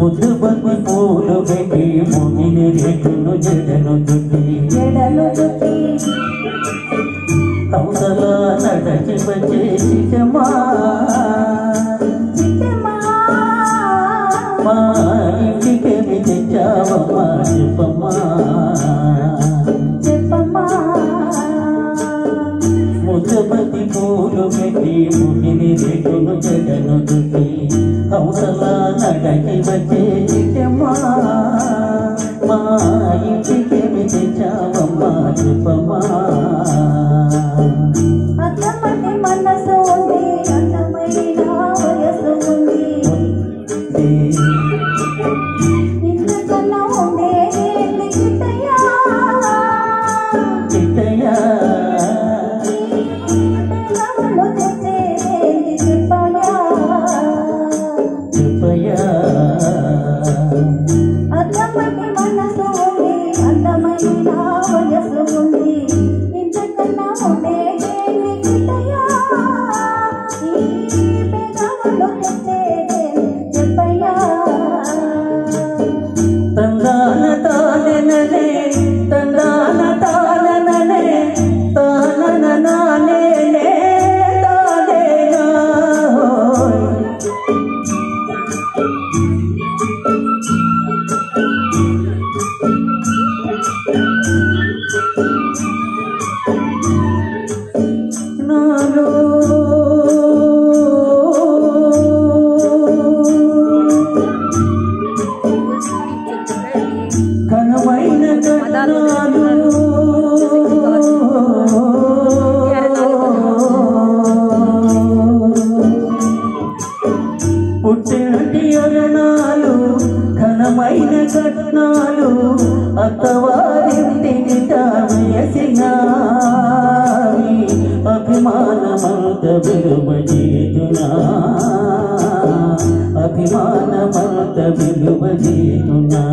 ముద్దు బంది పూలు పెట్టి ముగిని రేకును జడను దుట్టి జడలు చుట్టి కౌసల నడచి వచ్చేసిటమా చిట్టమా మా ఇంటికేమి తెచ్చావమ్మా చెప్పమ్మా చెప్పమ్మా ముద్దపతి పూలు పెట్టి ముగిని రేకును జడను దుట్టి కౌసల నడచి వచ్చేసిటమా మా ఇంటికేమి తెచ్చావమ్మా చెప్పమ్మా అత్తమ్మటి మనసు ఉంది అందమైన వయసు ఉంది ఇంతకన్నా ఉండేదేంటి చిట్టయ్యా చిట్టయ్యా పిల్లలు తెచ్చేదేంటి చెప్పయ్యా చెప్పయ్యా అత్తమ్మటి మనసు ఉంది అందమైన వయసు ఉంది ఇంతకన్నా ఉండేదేంటి చిట్టయ్యా ఈ పెదవులు తెచ్చేదేంటి చెప్పయ్యా తందాన తానననే తందాన తానననే తానన నానేనే తానేనా హోయ్. నాలో ఘనమైన కన్నాలు పుట్టినటి అరణాలు ఘనమైన కట్నాలు అత్తవారింటిని తావేసినావి అభిమానమంత విలువజేతునా అభిమానమంత విలువజేతునా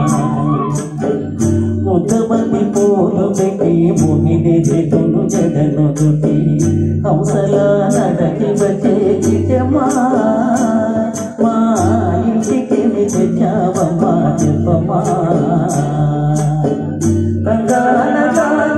ముద్దబంది పూలు పెట్టి ముగిని దిగును జడను దుటి హంసల నడకి వచ్చే చిట్టమా మా ఇంటికి తెచ్చావమ్మా చెప్పమ్మా కంగాన కాన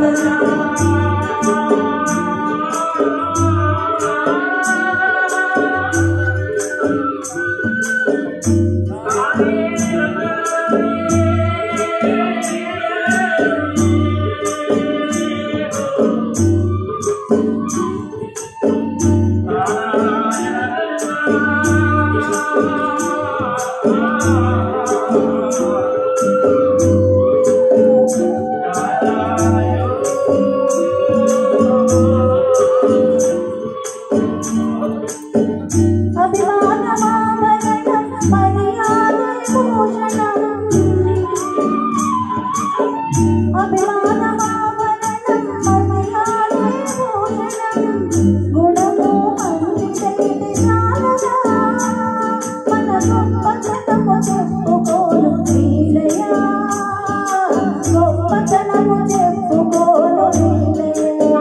అభిమానమావరణం మర్యాద భూషణం అభిమానమావరణం మర్యాద భూషణం గుణము అందితైతే చాలదా మన గొప్పతనము చెప్పుకోను వీలయా గొప్పతనము చెప్పుకోను వీలయా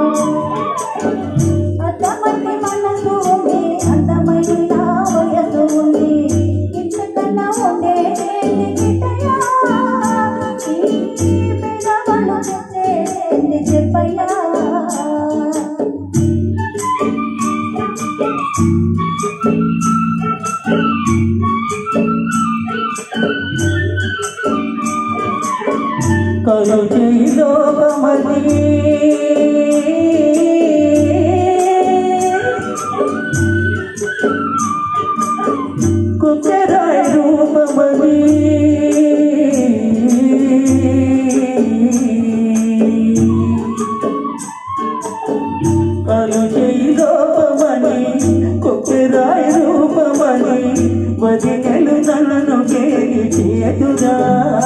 అత్తమటి మనసు ఉంది అందమైన వయసు ఉంది ఇంతకన్నా ఉండేదేంటి గిట్టయ్యా ఈ పెదవులు తెచ్చేదేంటి చెప్పయ్యా కలు లోకమది కుచరాయ రూపమది కలు లోకమని కుచరాయ రూపమని వదినలు నన్ను కేలి చేతురా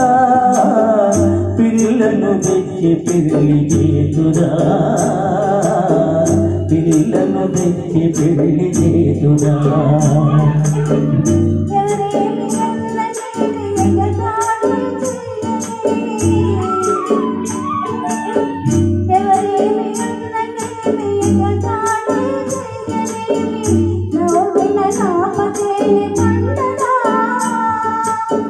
పిల్లలను తెచ్చి పెళ్లి చేతురా పిల్లలను తెచ్చి పెళ్లి చేతురా ఎవరేమి అన్ననేది ఎగతాళి చేయని. ఎవరేమి అన్ననేది ఎగతాళి చేయని. నవ్విన నాపకేలి పండదా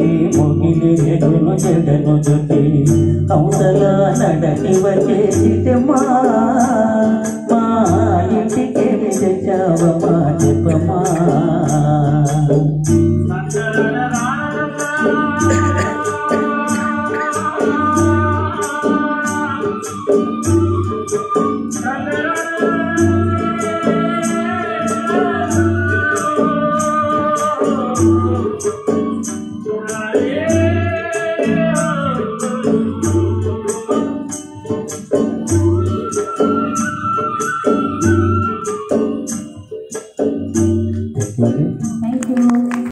పెట్టి మొగిలి ఎగును జడను జొట్టి హంసల నడని వచ్చే చిట్టమా మా ఇంటికి తెచ్చావమ్మా చెప్పమా